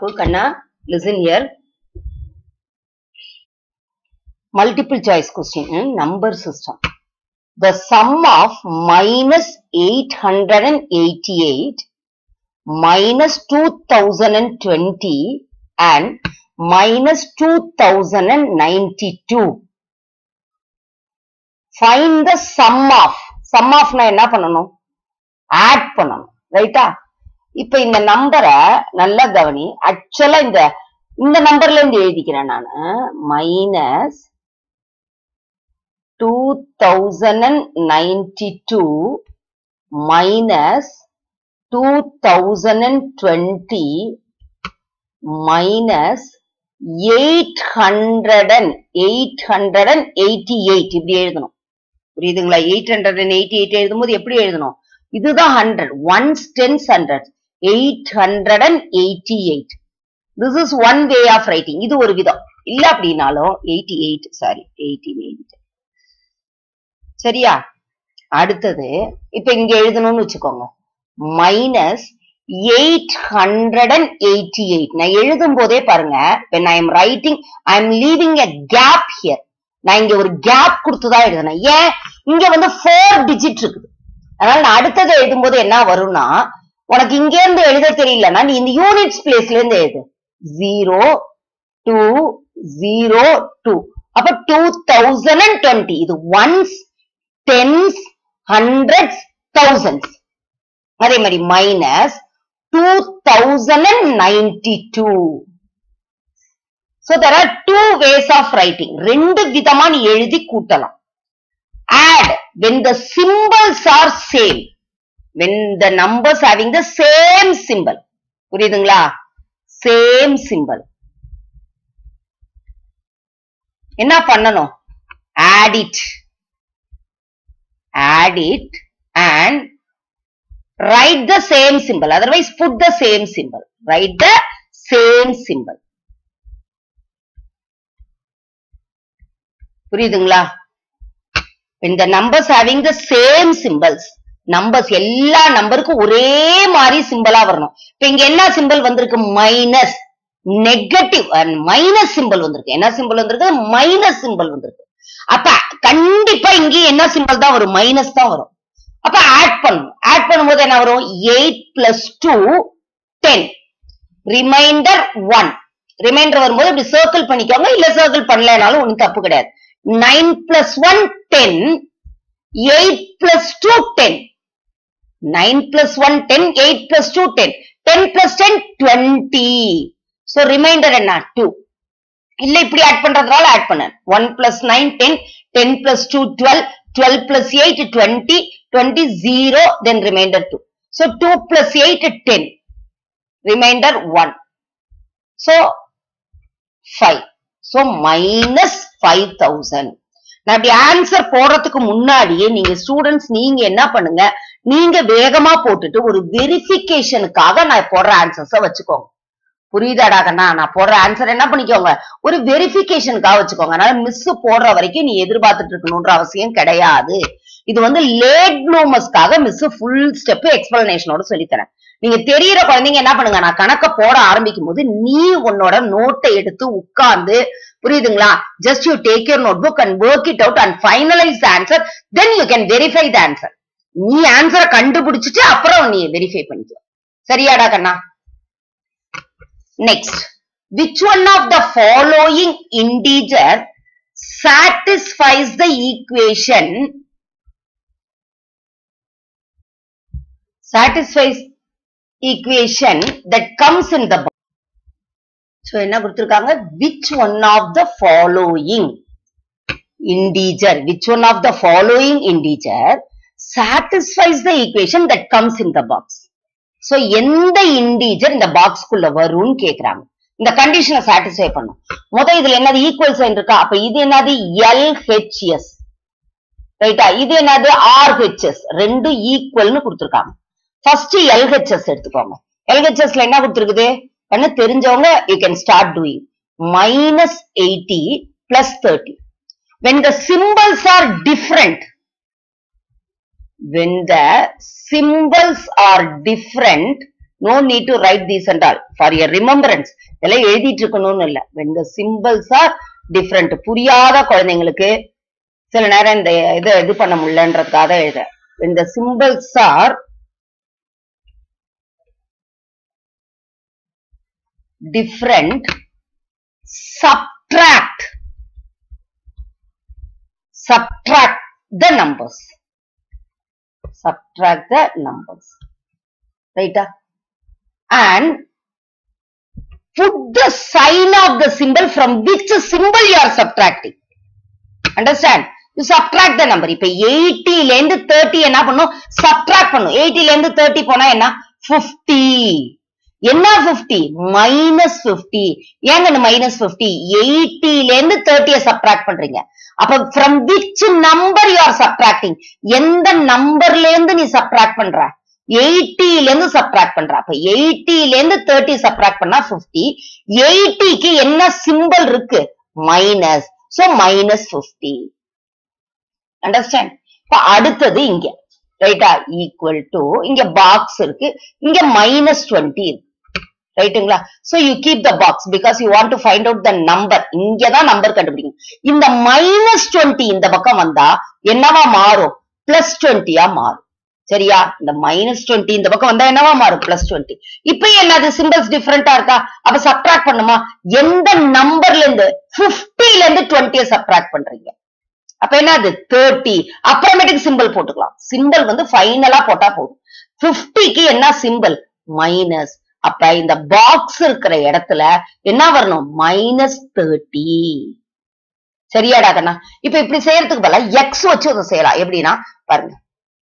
தப்பு கண்ணா listen here multiple choice question in number system. The sum of minus 888 minus 2020 and minus 2092. Find the sum of. Sum of நான் என்ன பண்ணணும் add பண்ணணும் ரைட்டா இப்ப இந்த நம்பரை நல்லா கவனி ஆக்சுவலா இந்த இந்த நம்பர்ல இருந்து எழுதிக்கிறேன் நான் minus two thousand and ninety two minus two thousand and twenty minus eight hundred and eight hundred and eighty eight இப்படி எழுதணும் புரியுதுங்களா eight hundred and eighty eight எழுதும் போது எப்படி எழுதணும் இதுதான் hundred ones tens hundred eight hundred and eighty eight this is one way of writing இது ஒரு விதம் இல்ல அப்படின்னாலும் eighty eight sorry eighty eight சரியா அடுத்தது இப்ப இங்க எழுதணும்னு வச்சுக்கோங்க minus eight hundred and eighty eight நான் எழுதும் போதே பாருங்க when I am writing I am leaving a gap here நான் இங்க ஒரு கேப் கொடுத்துதான் எழுதுனேன் ஏன் இங்க வந்து ஃபோர் டிஜிட் இருக்குது அதனால நான் அடுத்தது எழுதும் போது என்ன வரும்னா உனக்கு இங்க இருந்து எழுத தெரியலன்னா நீ இந்த யூனிட்ஸ் பிளேஸ்ல இருந்து எழுது ஜீரோ டூ ஜீரோ டூ அப்ப டூ தௌசண்ட் அண்ட் டுவெண்ட்டி இது ஒன்ஸ் டென்ஸ் ஹண்ட்ரட்ஸ் தௌசண்ட்ஸ் அதே மாதிரி minus two thousand and ninety two so there are two ways of writing ரெண்டு விதமா நீ எழுதி கூட்டலாம் add when the symbols are same when the numbers having the same symbol புரியுதுங்களா same symbol என்ன பண்ணணும் add it add it and write the same symbol otherwise put the same symbol write the same symbol புரியுதுங்களா when the numbers having the same symbols numbers எல்லா நம்பருக்கும் ஒரே மாதிரி சிம்பிளா வரணும் இப்ப இங்க என்ன சிம்பிள் வந்திருக்கு மைனஸ் நெகட்டிவ் மைனஸ் சிம்பிள் வந்திருக்கு என்ன சிம்பிள் வந்திருக்கு மைனஸ் சிம்பிள் வந்திருக்கு அப்ப கண்டிப்பா இங்கேயும் என்ன சிம்பிள் தான் வரும் மைனஸ் தான் வரும் அப்ப ஆட் பண்ணணும் ஆட் பண்ணும்போது என்ன வரும் eight plus two ten remainder one remainder வரும்போது இப்படி சர்க்கிள் பண்ணிக்கோங்க இல்ல சர்க்கிள் பண்ணலனாலும் ஒண்ணும் தப்பு கிடையாது nine plus one ten eight plus two ten nine plus one ten eight plus two ten ten plus ten twenty so remainder என்ன two இல்ல இப்படி ஆட் பண்றதுனால ஆட் பண்ண one plus nine ten ten plus two twelve twelve plus eight twenty twenty zero then remainder two so two plus eight ten remainder one so five so minus five thousand நான் அப்படி answer போடுறதுக்கு முன்னாடியே நீங்க students நீங்க என்ன பண்ணுங்க நீங்க வேகமா போட்டுட்டு ஒரு வெரிஃபிகேஷனுக்காக நான் போடுற ஆன்சர்ஸ வச்சுக்கோங்க புரியுதாடா கண்ணா நான் போடுற ஆன்சர் என்ன பண்ணிக்கோங்க ஒரு வெரிஃபிகேஷனுக்காக வச்சுக்கோங்க அதனால மிஸ் போடுற வரைக்கும் நீ எதிர்பார்த்துட்டு இருக்கணும்ன்ற அவசியம் கிடையாது இது வந்து லேட் ப்ளூமர்ஸ்க்காக மிஸ் ஃபுல் ஸ்டெப் எக்ஸ்பிளனேஷனோட சொல்லித்தரேன் நீங்க தெரியற குழந்தைங்க என்ன பண்ணுங்க நான் கணக்க போட ஆரம்பிக்கும் போது நீ உன்னோட நோட்டை எடுத்து உட்கார்ந்து புரியுதுங்களா just you take your note book and work it out and finalise the answer then you can verify the answer நீ ஆன்சரை கண்டுபிடிச்சிட்டு அப்புறம் நீ வெரிஃபை பண்ணிக்கோ சரியாடா கண்ணா next which one of the following integer satisfies the equation satisfies equation that comes in the box so என்ன கொடுத்திருக்காங்க which one of the following integer which one of the following integer satisfies the equation that comes in the box so எந்த integer இந்த பாக்ஸ்க்குள்ள வரும்னு கேக்குறாங்க இந்த கண்டிஷனை satisfy பண்ணும் முத இதுல என்னது ஈக்குவல் சைன் இருக்கா அப்ப இது என்னது எல்ஹெச்எஸ் ரைட்டா இது என்னது ஆர்ஹெச்எஸ் ரெண்டு ஈக்குவல்னு கொடுத்திருக்காங்க ஃபர்ஸ்ட் எல்ஹெச்எஸ் எடுத்துக்கோங்க எல்ஹெச்எஸ்ல என்ன கொடுத்துருக்குது கண்ணு தெரிஞ்சவங்க you can start doing minus eighty plus thirty when the symbols are different when the symbols are different no need to write these and all for your remembrance இதெல்லாம் எழுதிட்டு இருக்கணும்னு இல்ல when the symbols are different புரியாத குழந்தைங்களுக்கு சில நேரம் இந்த இதை இது பண்ண முடியலன்றதுக்காக தான் எழுத when the symbols are different subtract subtract the numbers subtract the numbers right ah? and put the sign of the symbol from which symbol you are subtracting understand you subtract the number இப்ப 80 ல இருந்து 30 என்ன பண்ணும் subtract பண்ணும் 80 ல இருந்து 30 போனா என்ன 50 என்ன 50 மைனஸ் 50 ஏங்க இந்த மைனஸ் 50 80 ல இருந்து 30 சப்ட்ராக்ட் பண்றீங்க அப்ப from which number you are subtracting எந்த நம்பர்ல இருந்து நீ சப்ட்ராக்ட் பண்ற 80 ல இருந்து சப்ட்ராக்ட் பண்ற அப்ப 80 ல இருந்து 30 சப்ட்ராக்ட் பண்ணா 50 80 க்கு என்ன சிம்பல் இருக்கு மைனஸ் சோ மைனஸ் 50 அண்டர்ஸ்டாண்ட் இப்ப அடுத்தது இங்க ரைட்டா ஈக்குவல் டு இங்க பாக்ஸ் இருக்கு இங்க மைனஸ் டுவெண்ட்டி இருக்கு ரைட்டுங்களா so you keep the box because you want to find out the number இங்கதான் நம்பர் கண்டுபிடிக்கும் இந்த மைனஸ் டுவெண்ட்டி இந்த பக்கம் வந்தா என்னவா மாறும் பிளஸ் டுவெண்ட்டியா மாறும் சரியா இந்த மைனஸ் டுவெண்ட்டி இந்த பக்கம் வந்தா என்னவா மாறும் பிளஸ் டுவெண்ட்டி இப்ப என்னது சிம்பிள்ஸ் டிஃபரெண்டா இருக்கா அப்ப சப்ட்ராக்ட் பண்ணுமா எந்த நம்பர்ல இருந்து 50 ல இருந்து டுவெண்ட்டிய சப்ட்ராக்ட் பண்றீங்க அப்ப என்னது தேர்ட்டி அப்புறமேட்டுக்கு சிம்பிள் போட்டுக்கலாம் சிம்பிள் வந்து ஃபைனலா போட்டா போதும் 50 க்கு என்ன சிம்பிள் மைனஸ் அப்ப இந்த பாக்ஸ் இருக்கிற இடத்துல என்ன வரணும் மைனஸ் தேர்ட்டி சரியாடா கண்ணா இப்ப இப்படி செய்யறதுக்கு பதிலா எக்ஸ் வச்சு அதை செய்யலாம் எப்படின்னா பாருங்க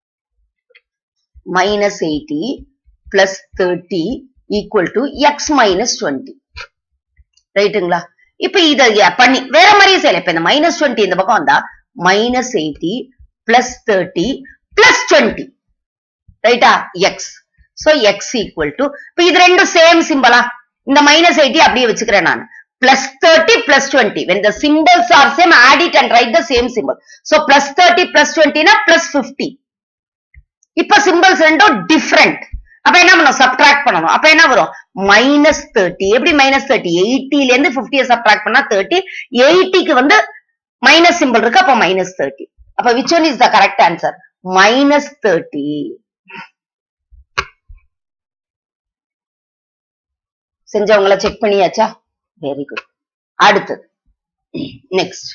minus 80 plus 30 equal to x minus 20 ரைட்டுங்களா இப்ப இத ய- பண்ணி வேற மாதிரியே செய்யலாம் இப்ப இந்த மைனஸ் டுவெண்ட்டி இந்த பக்கம் வந்தா minus eighty plus thirty plus twenty ரைட்டா x so x equal to இப்ப இது ரெண்டும் சேம் சிம்பிளா இந்த மைனஸ் எயிட்டி அப்படியே வச்சுக்கிறேன் நான் plus thirty plus twenty when the symbols are same add it and write the same symbol so plus thirty பிளஸ் டுவெண்ட்டினா பிளஸ் பிப்டி இப்ப சிம்பிள்ஸ் ரெண்டும் டிஃப்ரெண்ட் அப்ப என்ன பண்ணணும் சப்ட்ராக்ட் பண்ணணும் அப்ப என்ன வரும் மைனஸ் தேர்ட்டி எப்படி மைனஸ் தேர்ட்டி எயிட்டில இருந்து பிப்டிய சப்ட்ராக்ட் பண்ணா தேர்ட்டி எயிட்டிக்கு வந்து மைனஸ் சிம்பிள் இருக்கு அப்ப மைனஸ் தேர்ட்டி அப்ப which one is the correct answer minus thirty செஞ்சவங்கள செக் பண்ணியாச்சா வெரி குட் அடுத்தது next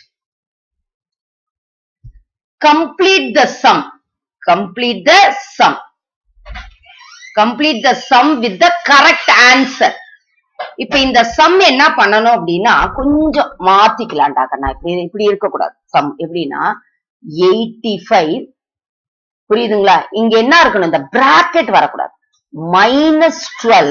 complete the sum complete the sum complete the sum with the correct answer இப்ப இந்த சம் என்ன பண்ணணும் அப்படின்னா கொஞ்சம் மாத்திக்கலாம்டா கண்ணா இப்படி இப்படி இருக்கக்கூடாது சம் எப்படின்னா எயிட்டி ஃபைவ் புரியுதுங்களா இங்க என்ன இருக்கணும் இந்த பிராக்கெட் வரக்கூடாது மைனஸ் டுவெல்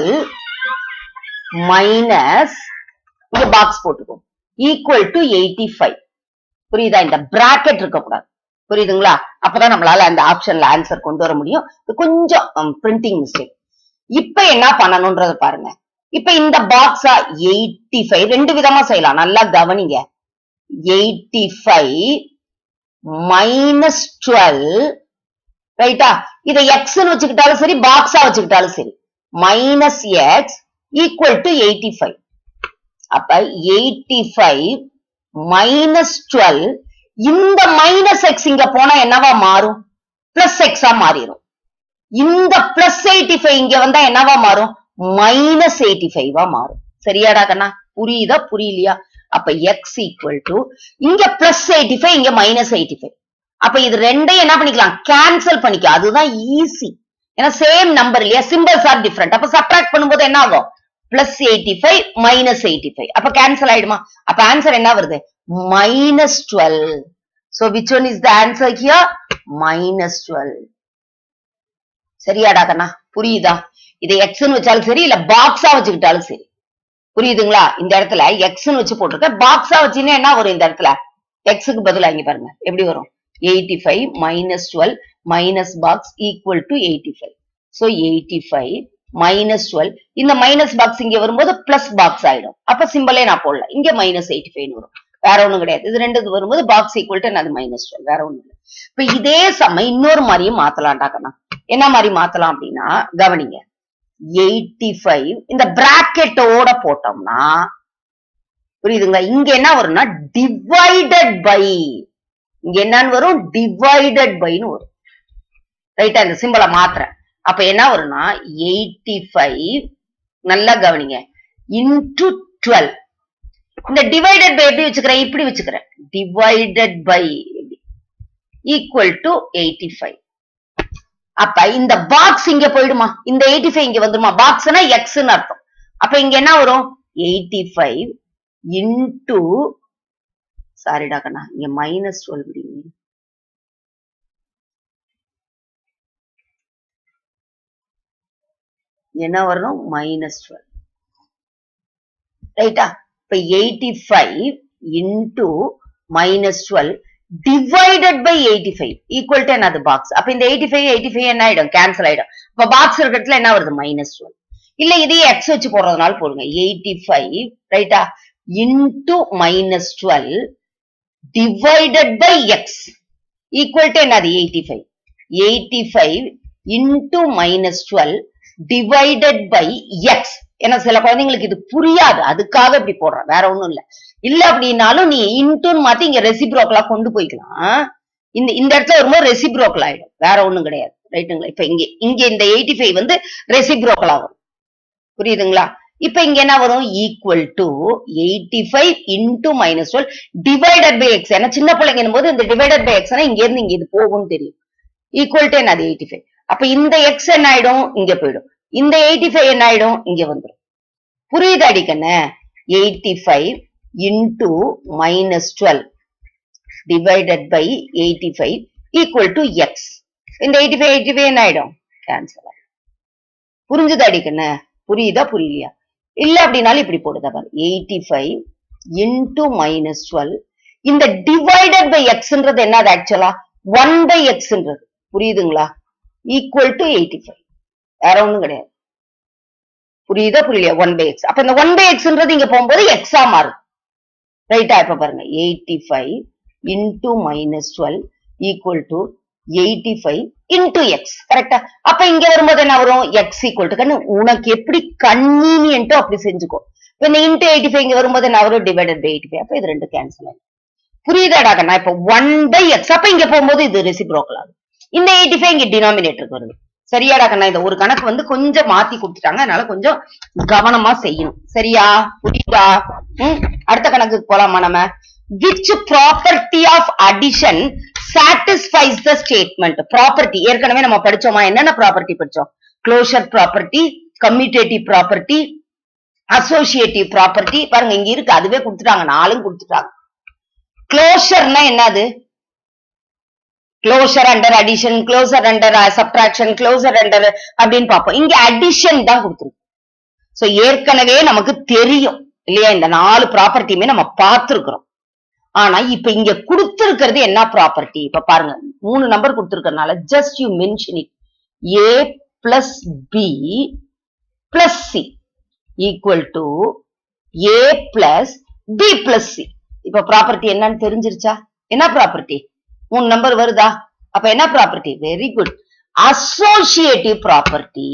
மைனஸ் இங்க பாக்ஸ் போட்டுக்கோ ஈக்குவல் டு எயிட்டி ஃபைவ் புரியுதா இந்த பிராக்கெட் இருக்கக்கூடாது புரியுதுங்களா அப்பதான் நம்மளால அந்த ஆப்ஷன்ல ஆன்சர் கொண்டு வர முடியும் இது கொஞ்சம் பிரிண்டிங் மிஸ்டேக் இப்ப என்ன பண்ணணும்ன்றத பாருங்க இப்ப இந்த பாக்ஸா எயிட்டி ஃபைவ் ரெண்டு விதமா செய்யலாம் நல்லா கவனிங்க எயிட்டி ஃபைவ் மைனஸ் டுவெல் ரைட்டா இதை எக்ஸ்ன்னு வச்சுக்கிட்டாலும் சரி பாக்ஸா வச்சுக்கிட்டாலும் சரி minus x equal to eighty five அப்ப எயிட்டி ஃபைவ் மைனஸ் டுவெல் இந்த மைனஸ் எக்ஸ் இங்க போனா என்னவா மாறும் பிளஸ் எக்ஸா மாறிடும் இந்த பிளஸ் எயிட்டி ஃபைவ் இங்க வந்தா என்னவா மாறும் மைனஸ் எயிட்டி ஃபைவா மாறும் சரியாடா கண்ணா புரியுதா புரியலையா அப்ப எக்ஸ் ஈக்குவல் டு இங்க பிளஸ் எயிட்டி ஃபைவ் இங்க மைனஸ் எயிட்டி ஃபைவ் அப்ப இது ரெண்டையும் என்ன பண்ணிக்கலாம் கேன்சல் பண்ணிக்க அதுதான் ஈஸி ஏன்னா சேம் நம்பர் இல்லையா சிம்பிள்ஸ் ஆர் டிஃப்ரெண்ட் அப்ப சப்ட்ராக்ட் பண்ணும்போது என்ன ஆகும் plus eighty five minus eighty five அப்ப கேன்சல் ஆயிடுமா அப்ப ஆன்சர் என்ன வருது minus twelve so which one is the answer here minus twelve சரியாடா கண்ணா புரியுதா இதை எக்ஸ்ன்னு வச்சாலும் சரி இல்ல பாக்ஸா வச்சுக்கிட்டாலும் சரி புரியுதுங்களா இந்த இடத்துல எக்ஸ்ன்னு வச்சு போட்டிருக்க பாக்ஸா வச்சுன்னா என்ன வரும் இந்த இடத்துல எக்ஸுக்கு பதிலா இங்க பாருங்க எப்படி வரும் eighty five minus twelve minus box equal to eighty five so eighty five minus twelve இந்த மைனஸ் பாக்ஸ் இங்க வரும்போது பிளஸ் பாக்ஸ் ஆயிடும் அப்ப சிம்பிளே நான் போடல இங்க மைனஸ் எயிட்டி ஃபைவ் வரும் வேற ஒண்ணும் கிடையாது இது ரெண்டு வரும்போது பாக்ஸ் ஈக்குவல் டு அது மைனஸ் டுவெல் வேற ஒண்ணும் இல்லை இப்ப இதே சமயம் இன்னொரு மாதிரியும் மாத்தலாம்டாக்கண்ணா என்ன மாதிரி மாத்தலாம் அப்படின்னா கவனிங்க எயிட்டி ஃபைவ் இந்த பிராக்கெட்டோட போட்டோம்னா புரியுதுங்களா இங்க என்ன வரும்னா டிவைடட் பை இங்க என்னன்னு வரும் டிவைடட் பைன்னு வரும் ரைட்டா இந்த சிம்பிளை மாத்துறேன் அப்ப என்ன வரும்னா எயிட்டி ஃபைவ் நல்லா கவனிங்க இன்டு டுவெல் இந்த டிவைடட் பை எப்படி வச்சுக்கிறேன் இப்படி வச்சுக்கிறேன் divided by equal to eighty five அப்ப இந்த பாக்ஸ் இங்க போயிடுமா இந்த எயிட்டி ஃபைவ் இங்க வந்துருமா பாக்ஸ்னா எக்ஸ்ன்னு அர்த்தம் அப்ப இங்க என்ன வரும் எயிட்டி ஃபைவ் இன்டு சாரிடா கண்ணா இங்க மைனஸ் டுவெல் முடியுங்க என்ன வரணும் மைனஸ் டுவெல் ரைட்டா இப்ப eighty five into minus twelve divided by eighty five equal to என்னது பாக்ஸ் அப்ப இந்த எயிட்டி ஃபைவ் எயிட்டி ஃபைவ் என்ன ஆயிடும் கேன்சல் ஆயிடும் இப்ப பாக்ஸ் இருக்கிறதுல என்ன வருது மைனஸ் டுவெல் இல்ல இதையே எக்ஸ் வச்சு போடுறதுனால போடுங்க எயிட்டி ஃபைவ் ரைட்டா into minus twelve divided by x equal to என்னது eighty five eighty five into minus twelve divided by x ஏன்னா சில குழந்தைங்களுக்கு இது புரியாது அதுக்காக இப்படி போடுறேன் வேற ஒண்ணும் இல்ல இல்ல அப்படின்னாலும் நீ இன்டுன்னு மாத்தி இங்க ரெசிப்ரோக்கலா கொண்டு போய்க்கலாம் இந்த இந்த இடத்துல வரும்போது ரெசிப்ரோக்கல் ஆயிடும் வேற ஒண்ணும் கிடையாது ரைட்டுங்களா இப்ப இங்க இங்க இந்த எயிட்டி ஃபைவ் வந்து ரெசிப்ரோக்கலா வரும் புரியுதுங்களா இப்ப இங்க என்ன வரும் equal to eighty five into minus twelve divided by x ஏன்னா சின்ன பிள்ளைங்க போது இந்த டிவைடட் பை எக்ஸ்னா இங்க இருந்து இங்க இது போகும்னு தெரியும் ஈக்குவல் டு என்னது எயிட்டி ஃபைவ் அப்ப இந்த எக்ஸ் என்ன ஆயிடும் இங்க போயிடும் இந்த எயிட்டி ஃபைவ் என்ன ஆயிடும் இங்க வந்துடும் புரியுது அடிக்கண்ணே eighty five into minus twelve divided by eighty five equal to x இந்த எயிட்டி ஃபைவ் எயிட்டி ஃபைவ் என்ன ஆயிடும் கேன்சல் ஆயிடும் புரிஞ்சுது அடிக்கண்ணே புரியுதா புரியலையா இல்ல அப்படின்னாலும் இப்படி போடுதா பாரு eighty five into minus twelve இந்த டிவைடட் பை எக்ஸ்ன்றது என்னது ஆக்சுவலா ஒன் பை எக்ஸ்ன்றது புரியுதுங்களா ஈக்குவல் டு எயிட்டி ஃபைவ் வேற ஒண்ணும் கிடையாது புரியுதா புரியலையா ஒன் பை எக்ஸ் அப்ப இந்த ஒன் பை எக்ஸ்ன்றது இங்க போகும்போது எக்ஸா மாறும் ரைட்டா இப்ப பாருங்க eighty five into minus twelve equal to eighty five into x கரெக்டா அப்ப இங்க வரும்போது என்ன வரும் எக்ஸ் ஈக்குவல் டு கண்ணு உனக்கு எப்படி கன்வீனியன்ட்டோ அப்படி செஞ்சுக்கோ இப்ப இந்த இன்டூ எயிட்டி ஃபைவ் இங்க வரும்போது என்ன வரும் டிவைடட் பை எயிட்டி ஃபைவ் அப்ப இது ரெண்டு கேன்சல் ஆகும் புரியுதாடா கண்ணா இப்ப ஒன் பை எக்ஸ் அப்ப இங்க போகும்போது இது ரெசிப்ரோக்கல் ஆகும் இந்த எயிட்டி ஃபைவ் இங்க டினாமினேட்டருக்கு வருது சரியாடா கண்ணா இந்த ஒரு கணக்கு வந்து கொஞ்சம் மாத்தி கொடுத்துட்டாங்க அதனால கொஞ்சம் கவனமா செய்யணும் சரியா புரியுதா ம் அடுத்த கணக்குக்கு போலாமா நம்ம which property of addition satisfies the statement property ஏற்கனவே நம்ம படிச்சோமா என்னென்ன ப்ராப்பர்ட்டி படிச்சோம் closure property commutative property associative property பாருங்க இங்க இருக்கு அதுவே கொடுத்துட்டாங்க நாலும் கொடுத்துட்டாங்க க்ளோஷர்னா என்னது closure under addition closure under subtraction closure under அப்படின்னு பார்ப்போம் இங்க அடிஷன் தான் கொடுத்துருக்கு சோ ஏற்கனவே நமக்கு தெரியும் இல்லையா இந்த நாலு ப்ராப்பர்ட்டியுமே நம்ம பார்த்திருக்கிறோம் ஆனா இப்ப இங்க கொடுத்திருக்கிறது என்ன ப்ராப்பர்ட்டி இப்ப பாருங்க மூணு நம்பர் கொடுத்திருக்கறனால just you mention it a plus b plus c equal to a plus b plus c இப்ப ப்ராப்பர்ட்டி என்னன்னு தெரிஞ்சிருச்சா என்ன ப்ராப்பர்ட்டி மூணு நம்பர் வருதா அப்ப என்ன property very good associative property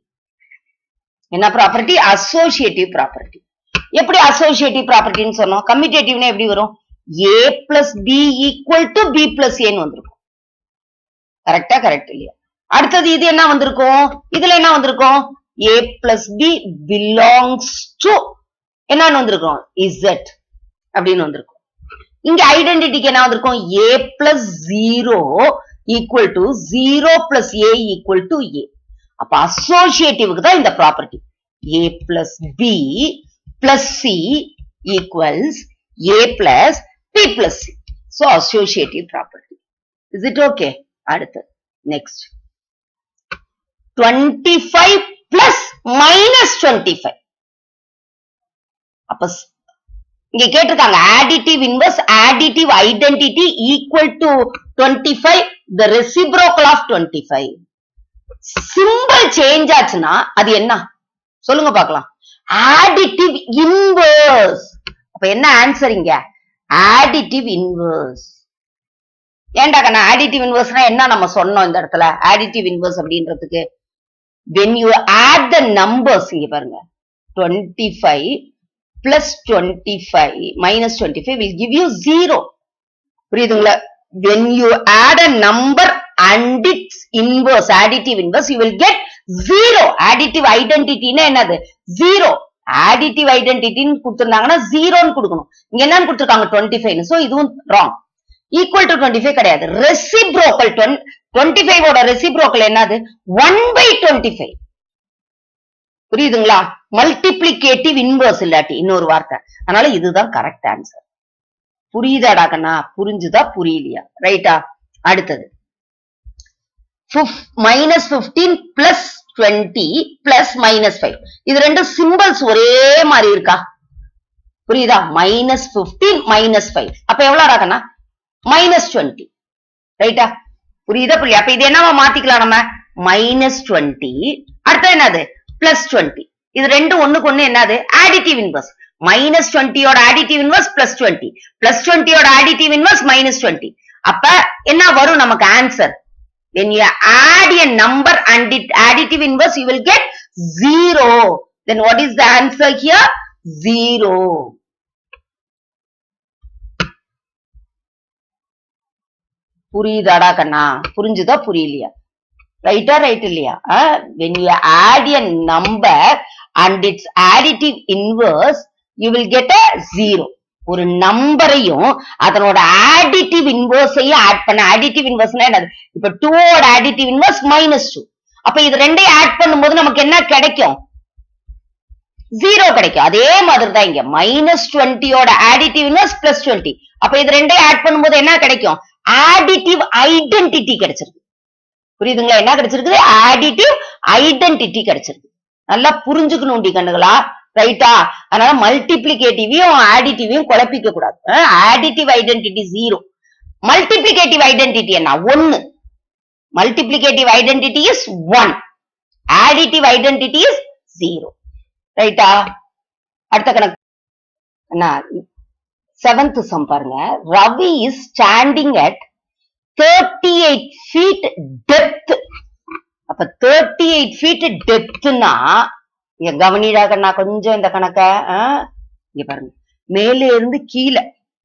என்ன ப்ராப்பர்ட்டி அசோசியேட்டிவ் ப்ராப்பர்ட்டி எப்படி அசோசியேட்டிவ் ப்ராப்பர்ட்டின்னு சொன்னோம் கம்யூட்டேட்டிவ்னா எப்படி வரும் a plus b equal to b plus ஏன்னு வந்திருக்கும் கரெக்டா கரெக்ட் இல்லையா அடுத்தது இது என்ன வந்திருக்கும் இதுல என்ன வந்திருக்கும் a plus b belongs to என்னன்னு வந்திருக்கும் இசட் அப்படின்னு வந்திருக்கும் இங்க ஐடென்டிட்டிக்கு என்ன வந்திருக்கும் a plus zero equal to zero plus a equal to a அப்ப அசோசியேட்டிவ்க்கு தான் இந்த property a plus b plus c equals a plus b plus c so associative property is it okay அடுத்து next twenty five plus minus twenty five அப்ப ஸ்- இங்க கேட்டிருக்காங்க additive inverse additive identity equal to 25 the reciprocal of 25 symbol change ஆச்சுன்னா அது என்ன சொல்லுங்க பார்க்கலாம் additive inverse அப்ப என்ன ஆன்சர் இங்க additive inverse ஏன்டா கண்ணா additive inverse என்ன நம்ம சொன்னோம் இந்த இடத்துல additive inverse அப்படின்றதுக்கு when you add the numbers இங்க பாருங்க 25 plus 25 minus 25 will give you 0 புரியுதுங்களா when you add a number and its inverse additive inverse you will get 0 additive identity னா என்னது 0 additive identity ன்னு கொடுத்திருந்தாங்கன்னா 0 ன்னு கொடுக்கணும் இங்க என்னன்னு கொடுத்திருக்காங்க 25 சோ இதுவும் wrong equal to twenty five கிடையாது ரெசிப்ரோக்கல் டுவெண்ட்டி ஃபைவ் ஓட ரெசிப்ரோக்கல் என்னது ஒன் பை டுவெண்ட்டி ஃபைவ் புரியுதுங்களா மல்டிப்ளிகேட்டிவ் இன்வர்ஸ் இல்லாட்டி இன்னொரு வார்த்தை அதனால இதுதான் கரெக்ட் ஆன்சர் புரியுதாடா கண்ணா புரிஞ்சுதா புரியலையா ரைட்டா அடுத்தது minus fifteen plus twenty plus minus five இது ரெண்டு சிம்பிள்ஸ் ஒரே மாதிரி இருக்கா புரியுதா மைனஸ் பிப்டீன் மைனஸ் ஃபைவ் அப்ப எவ்வளவு ராகண்ணா மைனஸ் டுவெண்ட்டி ரைட்டா புரியுதா புரியுது அப்ப இது என்னவா மாத்திக்கலாம் நம்ம மைனஸ் டுவெண்ட்டி அடுத்து என்னது பிளஸ் டுவெண்ட்டி இது ரெண்டு ஒண்ணுக்கு ஒண்ணு என்னது ஆடிட்டிவ் இன்வர்ஸ் மைனஸ் டுவெண்ட்டியோட additive inverse plus twenty plus டுவெண்ட்டியோட ஆடிட்டிவ் இன்வர்ஸ் மைனஸ் டுவெண்ட்டி அப்ப என்ன வரும் நமக்கு answer when you add a number and it additive inverse you will get zero then what is the answer here zero புரியுதாடா கண்ணா புரிஞ்சுதா புரியலையா ரைட்டா ரைட் இல்லையா when you add a number and its additive inverse you will get a zero ஒரு நம்பரையும் அதனோட additive இன்வர்ஸையும் ஆட் பண்ண ஆடிட்டிவ் இன்வர்ஸ்னா என்னது இப்ப டூவோட ஆடிட்டிவ் இன்வர்ஸ் மைனஸ் டூ அப்ப இது ரெண்டையும் ஆட் பண்ணும்போது நமக்கு என்ன கிடைக்கும் ஜீரோ கிடைக்கும் அதே மாதிரி தான் இங்க மைனஸ் டுவெண்ட்டியோட ஆடிட்டிவ் இன்வர்ஸ் பிளஸ் டுவெண்ட்டி அப்ப இது ரெண்டையும் ஆட் பண்ணும்போது என்ன கிடைக்கும் ஆடிட்டிவ் ஐடென்டிட்டி கிடைச்சிருக்கு புரியுதுங்களா என்ன கிடைச்சிருக்கு ஆடிட்டிவ் ஐடென்டிட்டி கிடைச்சிருக்கு நல்லா புரிஞ்சுக்கணும் கண்ணுகளா ரைட்டா அதனால மல்டிப்ளிகேட்டிவையும் ஆடிட்டிவையும் குழப்பிக்க கூடாது additive identity zero multiplicative identity என்ன ஒன்னு multiplicative identity is one additive identity is zero ரைட்டா அடுத்த கணக்கு என்ன செவன்த் சம் பாருங்க Ravi is standing at thirty eight feet depth அப்ப தேர்ட்டி எயிட் ஃபீட் டெப்த்னா இங்க கவனிடா கண்ணா கொஞ்சம் இந்த கணக்க ஆ? இங்க பாருங்க மேலே இருந்து கீழே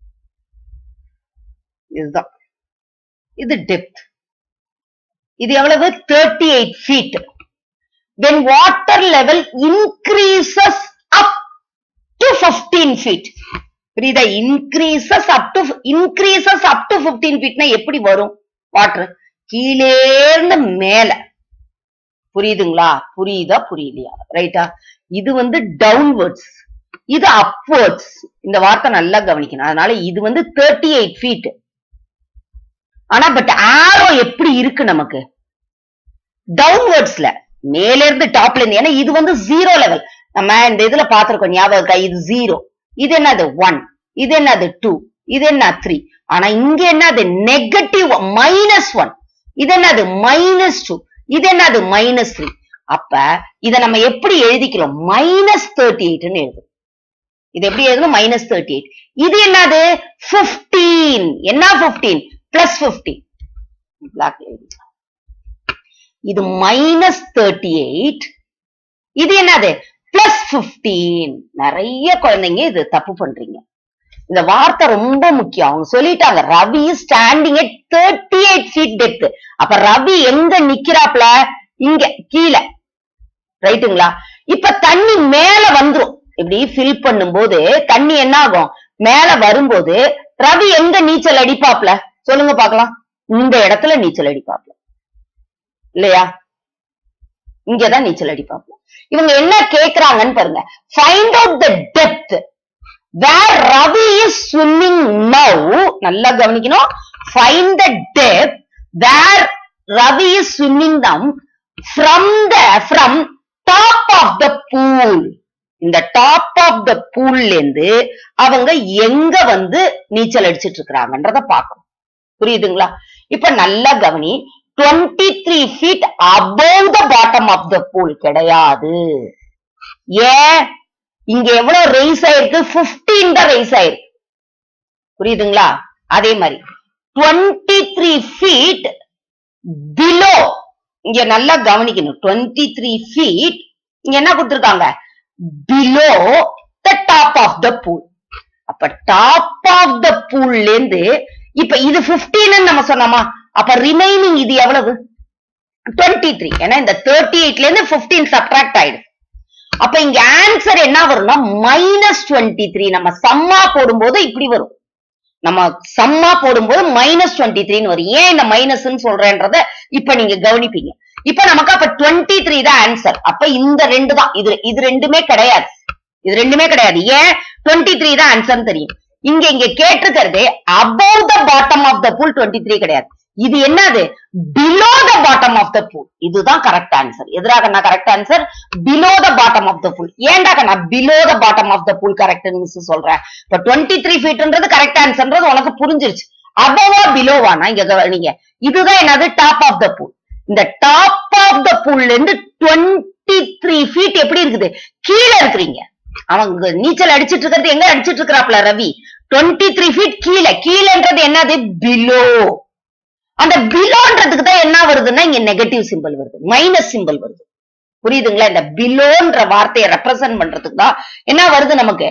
இதுதான் இது டெப்த் இது எவ்வளவு thirty eight feet when water level increases up to 15 feet புரியுதா increases up to increases up to 15 feetனா எப்படி வரும் வாட்டர் கீழே இருந்து மேல புரியுதுங்களா புரியுதா புரியலையா ரைட்டா இது வந்து டவுன்வர்ட்ஸ் இது அப்வர்ட்ஸ் இந்த வார்த்தை நல்லா கவனிக்கணும் அதனால இது வந்து தேர்ட்டி எயிட் ஃபீட் ஆனா பட் ஆரோ எப்படி இருக்கு நமக்கு டவுன்வர்ட்ஸ்ல மேல இருந்து டாப்ல இருந்து ஏன்னா இது வந்து ஜீரோ லெவல் நம்ம இந்த இதுல பாத்திருக்கோம் ஞாபகம் இருக்கா இது ஜீரோ இது என்னது ஒன் இது என்னது டூ இது என்ன த்ரீ ஆனா இங்க என்னது நெகட்டிவ் மைனஸ் ஒன் இது என்னது மைனஸ் டூ இது என்னது மைனஸ் த்ரீ அப்ப இத நம்ம எப்படி எழுதிக்கிறோம் மைனஸ் தேர்ட்டி எயிட்னு எழுதும் இது எப்படி எழுதணும் மைனஸ் தேர்ட்டி எயிட் இது என்னது பிப்டீன் என்ன பிப்டீன் பிளஸ் பிப்டீன் பிளாக் இது மைனஸ் தேர்ட்டி எயிட் இது என்னது பிளஸ் பிப்டீன் நிறைய குழந்தைங்க இது தப்பு பண்றீங்க இந்த வார்த்தை ரொம்ப முக்கியம் அவங்க சொல்லிட்டாங்க Ravi standing at thirty eight feet depth அப்ப ரவி எங்க நிக்கிறாப்ல இங்க கீழே ரைட்டுங்களா இப்ப தண்ணி மேல வந்துரும் இப்படி ஃபில் பண்ணும்போது தண்ணி என்ன ஆகும் மேல வரும்போது ரவி எங்க நீச்சல் அடிப்பாப்ல சொல்லுங்க பார்க்கலாம் இந்த இடத்துல நீச்சல் அடிப்பாப்ல இல்லையா இங்கதான் நீச்சல் அடிப்பாப்ல இவங்க என்ன கேக்குறாங்கன்னு பாருங்க find out the depth where Ravi is swimming now நல்லா கவனிக்கணும் find the depth where Ravi is swimming now from the from top of the pool இந்த டாப் ஆஃப் த பூல்ல இருந்து அவங்க எங்க வந்து நீச்சல் அடிச்சிட்டு இருக்கிறாங்கன்றத பார்க்கணும் புரியுதுங்களா இப்ப நல்லா கவனி twenty three feet above the bottom of the pool கிடையாது ஏன் இங்க எவ்வளவு ரைஸ் ஆயிருக்கு 15 தான் ரைஸ் ஆயிருக்கு புரியுதுங்களா அதே மாதிரி டுவெண்ட்டி த்ரீ ஃபீட் பிலோ இங்க நல்லா கவனிக்கணும் டுவெண்ட்டி த்ரீ ஃபீட் இங்க என்ன கொடுத்திருக்காங்க below the top of the pool அப்ப டாப் ஆஃப் த பூல்ல இருந்து இப்ப இது 15 நம்ம சொன்னோமா அப்ப ரிமைனிங் இது எவ்வளவு டுவெண்ட்டி த்ரீ ஏன்னா இந்த தேர்ட்டி எயிட்ல இருந்து 15 சப்ட்ராக்ட் ஆயிடுது அப்ப இங்க ஆன்சர் என்ன வரும்னா மைனஸ் டுவெண்ட்டி த்ரீ நம்ம சம்மா போடும்போது இப்படி வரும் நம்ம சம்மா போடும்போது மைனஸ் டுவெண்ட்டி த்ரீன்னு வரும் ஏன் இந்த மைனஸ் சொல்றேன்றத இப்ப நீங்க கவனிப்பீங்க இப்ப நமக்கு அப்ப டுவெண்ட்டி த்ரீ தான் ஆன்சர் அப்ப இந்த ரெண்டு தான் இது இது ரெண்டுமே கிடையாது இது ரெண்டுமே கிடையாது ஏன் டுவெண்ட்டி த்ரீ தான் ஆன்சர் தெரியும் இங்க இங்க கேட்டிருக்கிறது above the bottom of the pool twenty three கிடையாது இது என்னது below the bottom of the pool இதுதான் கரெக்ட் ஆன்சர் எதிராக நான் correct answer below the bottom of the pool ஏன்டா நான் below the bottom of the pool கரெக்ட்னு சொல்றேன் இப்ப டுவெண்ட்டி த்ரீ ஃபீட்ன்றது கரெக்ட் ஆன்சர்ன்றது உனக்கு புரிஞ்சிருச்சு அபவா பிலோவானா இங்க கவனிங்க இதுதான் என்னது டாப் ஆஃப் த பூல் இந்த டாப் ஆஃப் த பூல்ல இருந்து டுவெண்ட்டி த்ரீ ஃபீட் எப்படி இருக்குது கீழே இருக்கிறீங்க அவங்க நீச்சல் அடிச்சிட்டு இருக்கிறது எங்க அடிச்சிட்டு இருக்கிறாப்ல ரவி டுவெண்ட்டி த்ரீ ஃபீட் கீழே கீழேன்றது என்னது பிலோ அந்த பிலோன்றதுக்கு தான் என்ன வருதுன்னா இங்க நெகட்டிவ் சிம்பிள் வருது மைனஸ் சிம்பிள் வருது புரியுதுங்களா இந்த பிலோன்ற வார்த்தையை ரெப்ரசன்ட் பண்றதுக்கு தான் என்ன வருது நமக்கு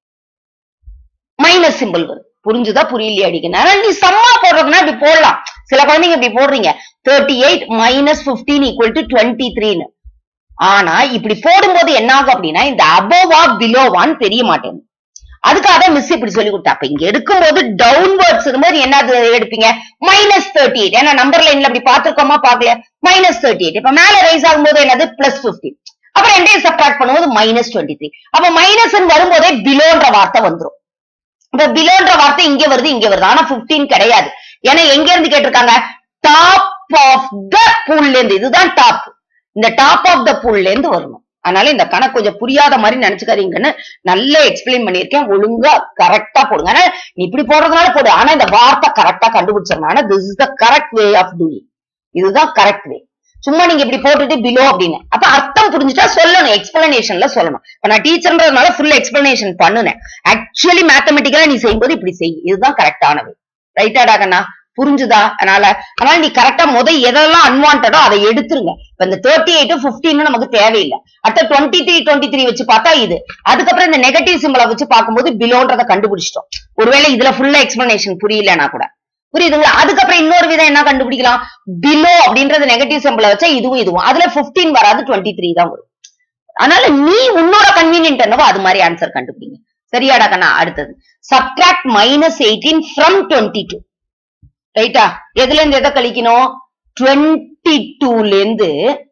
மைனஸ் சிம்பிள் வருது புரிஞ்சுதா புரியலையா அடிக்கணும் ஆனா நீ சம்மா போடுறதுன்னா இப்படி போடலாம் சில குழந்தைங்க இப்படி போடுறீங்க thirty eight minus fifteen equal to twenty த்ரீன்னு ஆனா இப்படி போடும்போது என்ன ஆகும் அப்படின்னா இந்த அபோவா பிலோவான்னு தெரிய மாட்டேங்குது அதுக்காக தான் மிஸ் இப்படி சொல்லி கொடுத்தா அப்ப இங்க எடுக்கும்போது டவுன்வர்ட்ஸ் மாதிரி என்ன எடுப்பீங்க மைனஸ் தேர்ட்டி எயிட் ஏன்னா நம்பர் லைன்ல அப்படி பாத்துருக்கோமா பாக்கல மைனஸ் தேர்ட்டி எயிட் இப்ப மேல ரைஸ் ஆகும்போது என்னது பிளஸ் பிப்டீன் அப்புறம் ரெண்டையும் சப்ராக்ட் பண்ணும்போது மைனஸ் டுவெண்ட்டி த்ரீ அப்ப மைனஸ் வரும்போதே பிலோன்ற வார்த்தை வந்துரும் இப்ப பிலோன்ற வார்த்தை இங்க வருது இங்க வருது ஆனா 15 கிடையாது ஏன்னா எங்க இருந்து கேட்டிருக்காங்க டாப் ஆஃப் த பூல்ல இருந்து இதுதான் டாப் இந்த டாப் ஆஃப் த பூல்ல இருந்து வரணும் அதனால இந்த கணக்கு கொஞ்சம் புரியாத மாதிரி நினைச்சுக்காதீங்கன்னு நல்லா எக்ஸ்பிளைன் பண்ணியிருக்கேன் ஒழுங்கா கரெக்டா போடுங்க ஆனா நீ இப்படி போடுறதுனால போடு ஆனா இந்த வார்த்தை கரெக்டா கண்டுபிடிச்சிடணும் ஆனா this is the correct way of doing இதுதான் கரெக்ட் வே சும்மா நீங்க இப்படி போட்டுட்டு பிலோ அப்படின்னு அப்ப அர்த்தம் புரிஞ்சுட்டா சொல்லணும் எக்ஸ்பிளனேஷன்ல சொல்லணும் இப்ப நான் டீச்சர்ன்றதுனால ஃபுல் எக்ஸ்பிளனேஷன் பண்ணுனேன் ஆக்சுவலி மேத்தமெட்டிக்கலா நீ செய்யும்போது இப்படி செய் இதுதான் கரெக்டானது ரைட்டாடா கண்ணா புரிஞ்சுதா அதனால அதனால நீ கரெக்டா முத எதெல்லாம் அன்வான்டோ அதை எடுத்துருங்க இப்ப இந்த தேர்ட்டி எயிட் பிப்டீன் நமக்கு தேவையில்லை அடுத்த டுவெண்ட்டி த்ரீ டுவெண்ட்டி த்ரீ வச்சு பார்த்தா இது அதுக்கப்புறம் இந்த நெகட்டிவ் சிம்பிளை வச்சு பார்க்கும்போது பிலோன்றதை கண்டுபிடிச்சிட்டோம் ஒருவேளை இதுல ஃபுல்லா எக்ஸ்பிளனேஷன் புரியலனா கூட புரியுதுங்களா அதுக்கப்புறம் இன்னொரு விதம் என்ன கண்டுபிடிக்கலாம் பிலோ அப்படின்றது நெகட்டிவ் சிம்பிளை வச்சா இதுவும் இதுவும் அதுல 15 வராது டுவெண்ட்டி த்ரீ தான் வரும் அதனால நீ உன்னோட கன்வீனியன்ட் என்னவோ அது மாதிரி ஆன்சர் கண்டுபிடிங்க சரியாடா கண்ணா அடுத்தது subtract minus eighteen from twenty two ரைட்டா எதுல இருந்து எதை கழிக்கணும் டுவெண்ட்டி டூல இருந்து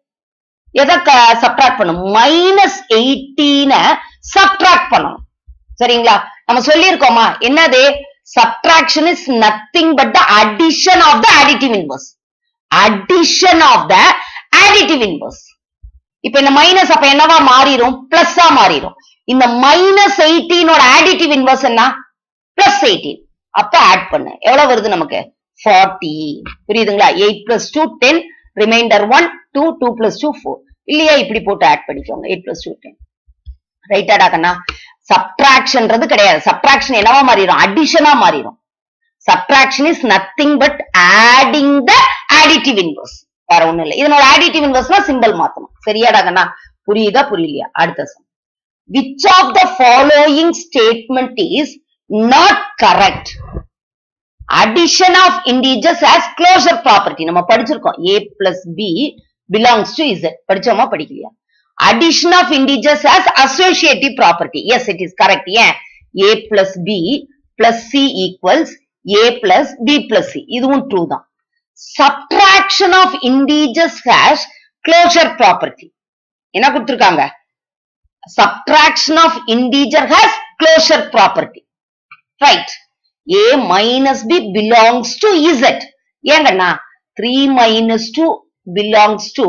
எதை சப்ட்ராக்ட் பண்ணும் மைனஸ் எயிட்டீன சப்ட்ராக்ட் பண்ணணும் சரிங்களா நம்ம சொல்லியிருக்கோமா என்னது subtraction is nothing but the addition of the additive inverse addition of the additive inverse இப்ப இந்த மைனஸ் அப்ப என்னவா மாறிடும் பிளஸ்ஸா மாறிடும் இந்த மைனஸ் எயிட்டீனோட additive inverse என்ன பிளஸ் எயிட்டீன் அப்ப ஆட் பண்ணு எவ்வளவு வருது நமக்கு ஃபார்ட்டி புரியுதுங்களா eight plus two ten remainder one two two plus two four இல்லையா இப்படி போட்டு ஆட் பண்ணிக்கோங்க எயிட் பிளஸ் டூ டென் ரைட்டாடா கண்ணா சப்ட்ராக்ஷன்றது கிடையாது சப்ட்ராக்ஷன் என்னவா மாறிடும் அடிஷனா மாறிடும் subtraction is nothing but adding the additive inverse வேற ஒண்ணும் இல்லை இதனோட ஆடிட்டிவ் இன்வர்ஸ்னா சிம்பிள் மாத்தணும் சரியாடா கண்ணா புரியுதா புரியலையா அடுத்த sum which of the following statement is not correct addition of integers as closure property நம்ம படிச்சிருக்கோம் a plus b belongs to Z படிச்சோமா படிக்கலையா addition of integers as associative property. Yes, it is correct. Yeah. A plus B plus C equals A plus B plus C. இதுவும் true தான். Subtraction of integers has closure property. என்ன கொடுத்திருக்காங்க? Subtraction of integer has closure property. Right. A minus B belongs to Z. ஏங்கண்ணா 3 minus 2 belongs to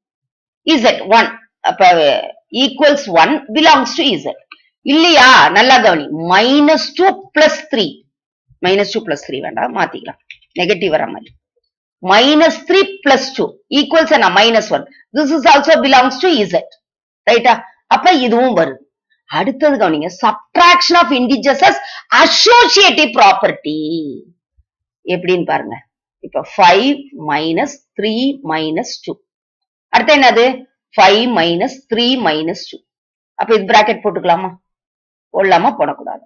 Z. 1. அப்ப equals one belongs to Z இல்லையா நல்லா கவனி minus two plus three minus two plus three வேண்டாம் மாத்திக்கலாம் negative வர மாதிரி minus three plus two equals என்ன minus one this is also belongs to Z ரைட்டா அப்ப இதுவும் வருது அடுத்தது கவனிங்க subtraction of integers associative property எப்படின்னு பாருங்க இப்ப five minus three minus two அடுத்து என்னது five minus three minus two அப்ப இது பிராக்கெட் போட்டுக்கலாமா போடலாமா போடக்கூடாது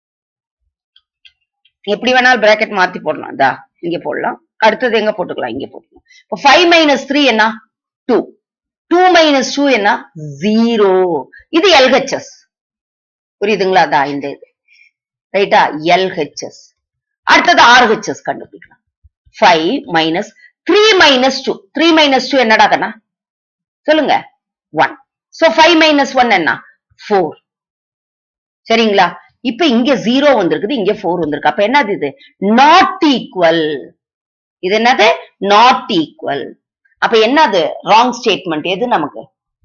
எப்படி வேணாலும் பிராக்கெட் மாத்தி போடலாம் தா இங்க போடலாம் அடுத்தது எங்க போட்டுக்கலாம் இங்க போட்டுக்கலாம் இப்போ ஃபைவ் மைனஸ் த்ரீ என்ன டூ டூ மைனஸ் டூ என்ன ஜீரோ இது எல்ஹெச்எஸ் புரியுதுங்களா தா இந்த இது ரைட்டா எல்ஹெச்எஸ் அடுத்தது ஆர்ஹெச்எஸ் கண்டுபிடிக்கலாம் five minus three minus two three minus two என்னடா கண்ணா சொல்லுங்க one so five minus one என்ன ஃபோர் சரிங்களா இப்ப இங்க ஜீரோ வந்திருக்குது இங்க ஃபோர் வந்திருக்கு அப்ப என்னது இது நாட் ஈக்குவல் இது என்னது நாட் ஈக்குவல் அப்ப என்னது ராங் ஸ்டேட்மெண்ட் எது நமக்கு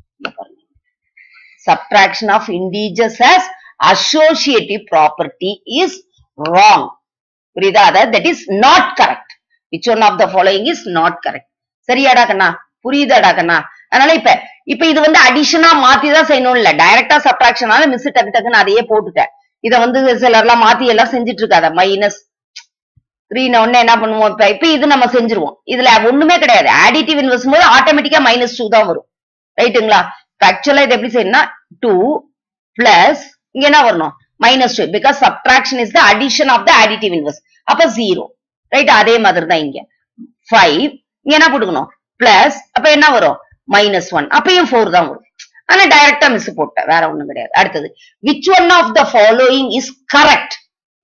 subtraction of integers as associative property is wrong புரியுதா அதாவது that is not correct which one of the following is not correct சரியாடா கண்ணா புரியுதாடா கண்ணா அதனால இப்ப இப்ப இது வந்து அடிஷனா மாத்தி தான் செய்யணும் இல்ல டைரக்டா சப்ட்ராக்ஷனால மிஸ் டக்கு டக்குன்னு அதையே போட்டுட்டேன் இத வந்து சிலர்லாம் மாத்தி எல்லாம் செஞ்சுட்டு இருக்காத மைனஸ் த்ரீ ஒன்னு என்ன பண்ணுவோம் இப்ப இப்ப இது நம்ம செஞ்சிருவோம் இதுல ஒண்ணுமே கிடையாது ஆடிட்டிவ் இன்வெஸ்ட் போது ஆட்டோமேட்டிக்கா மைனஸ் டூ தான் வரும் ரைட்டுங்களா ஆக்சுவலா இது எப்படி செய்யணும்னா டூ பிளஸ் இங்க என்ன வரணும் minus two because subtraction is the addition of the additive இன்வெஸ்ட் அப்ப ஜீரோ ரைட் அதே மாதிரி தான் இங்க ஃபைவ் இங்க என்ன போட்டுக்கணும் பிளஸ் அப்ப என்ன வரும் மைனஸ் ஒன் அப்பயும் ஃபோர் தான் வரும் ஆனா டைரக்டா மிஸ் போட்டேன் வேற ஒண்ணும் கிடையாது அடுத்தது which one of the following is correct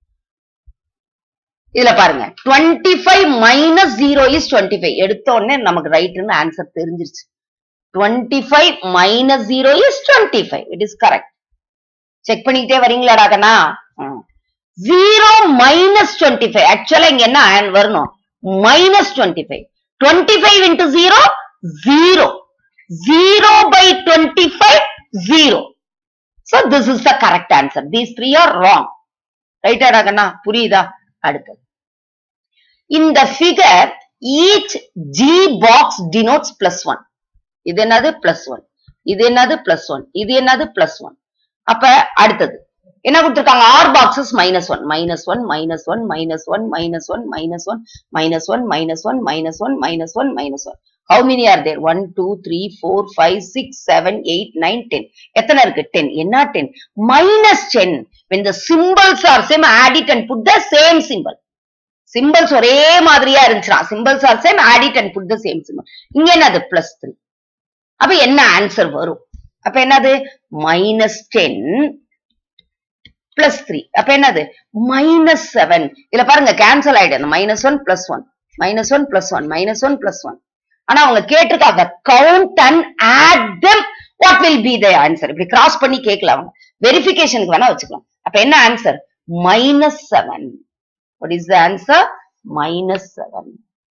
இதுல பாருங்க twenty five minus zero is twenty five எடுத்த உடனே நமக்கு ரைட்னு ஆன்சர் தெரிஞ்சிருச்சு twenty five minus zero is twenty five it is correct check பண்ணிக்கிட்டே வரீங்களாடா கண்ணா ஜீரோ மைனஸ் டுவெண்ட்டி ஃபைவ் ஆக்சுவலா இங்க என்ன ஆன் வரணும் minus twenty five twenty five into zero zero zero by twenty five zero so this is the correct answer these three R wrong ரைட்டாடா கண்ணா புரியுதா அடுத்தது இந்த figure each G box denotes plus one இது என்னது பிளஸ் ஒன் இது என்னது plus one இது என்னது பிளஸ் ஒன் அப்ப அடுத்தது என்ன கொடுத்திருக்காங்க are boxes minus one minus one minus one minus one minus one minus one minus one minus one minus one minus one minus one how many are there one two three four five six seven eight nine ten எத்தனை இருக்கு ten என்ன ten minus ten when the symbols are same add it and put the same symbol symbols ஒரே மாதிரியா இருந்துச்சுன்னா symbols are same add it and put the same symbol இங்க என்னது plus three அப்ப என்ன ஆன்சர் வரும் அப்ப என்னது மைனஸ் டென் பிளஸ் த்ரீ அப்ப என்னது மைனஸ் செவன் இதுல பாருங்க கேன்சல் ஆயிடுது minus one plus one minus one plus one minus one plus one ஆனா அவங்க கேட்டிருக்காங்க count and add them what will be the answer இப்படி கிராஸ் பண்ணி கேட்கல அவங்க வெரிஃபிகேஷனுக்கு வேணா வச்சுக்கலாம் அப்ப என்ன answer minus seven what is the answer minus seven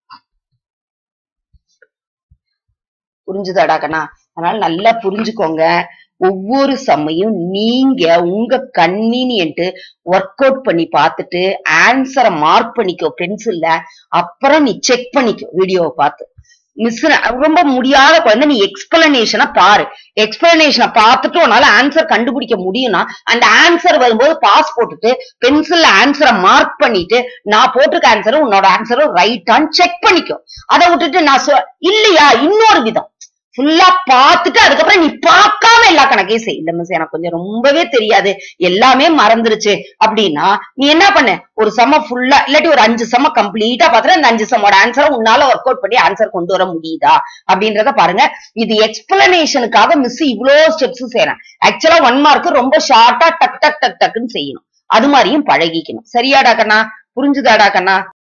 புரிஞ்சுதாடா கண்ணா அதனால நல்லா புரிஞ்சுக்கோங்க ஒவ்வொரு சமயம் நீங்க உங்க கன்வீனியன்ட் ஒர்க் அவுட் பண்ணி பார்த்துட்டு ஆன்சரை மார்க் பண்ணிக்கோ பென்சில்ல அப்புறம் நீ செக் பண்ணிக்கோ வீடியோவை பார்த்து மிஸ் ரொம்ப முடியாத குழந்தை நீ எக்ஸ்பிளனேஷனை பாரு எக்ஸ்பிளனேஷனை பார்த்துட்டு உன்னால ஆன்சர் கண்டுபிடிக்க முடியும்னா அந்த ஆன்சர் வரும்போது பாஸ் போட்டுட்டு பென்சில்ல ஆன்சரை மார்க் பண்ணிட்டு நான் போட்டிருக்க ஆன்சரும் உன்னோட ஆன்சரும் ரைட்டான்னு செக் பண்ணிக்கோ அதை விட்டுட்டு நான் சொ இல்லையா இன்னொரு விதம் ஃபுல்லா பார்த்துட்டு அதுக்கப்புறம் நீ பார்க்காம எல்லா கணக்கையும் செய் இல்ல மிஸ் எனக்கு கொஞ்சம் ரொம்பவே தெரியாது எல்லாமே மறந்துருச்சு அப்படின்னா நீ என்ன பண்ண ஒரு சம ஃபுல்லா இல்லாட்டி ஒரு அஞ்சு சம கம்ப்ளீட்டா பார்த்துட்டு அந்த அஞ்சு சமோட ஆன்சரை உன்னால ஒர்க் அவுட் பண்ணி ஆன்சர் கொண்டு வர முடியுதா அப்படின்றத பாருங்க இது எக்ஸ்பிளனேஷனுக்காக மிஸ் இவ்வளோ ஸ்டெப்ஸ் செய்யறேன் ஆக்சுவலா ஒன் மார்க் ரொம்ப ஷார்ட்டா டக் டக் டக் டக்குன்னு செய்யணும் அது மாதிரியும் பழகிக்கணும் சரியாடா கண்ணா புரிஞ்சுதாடா கண்ணா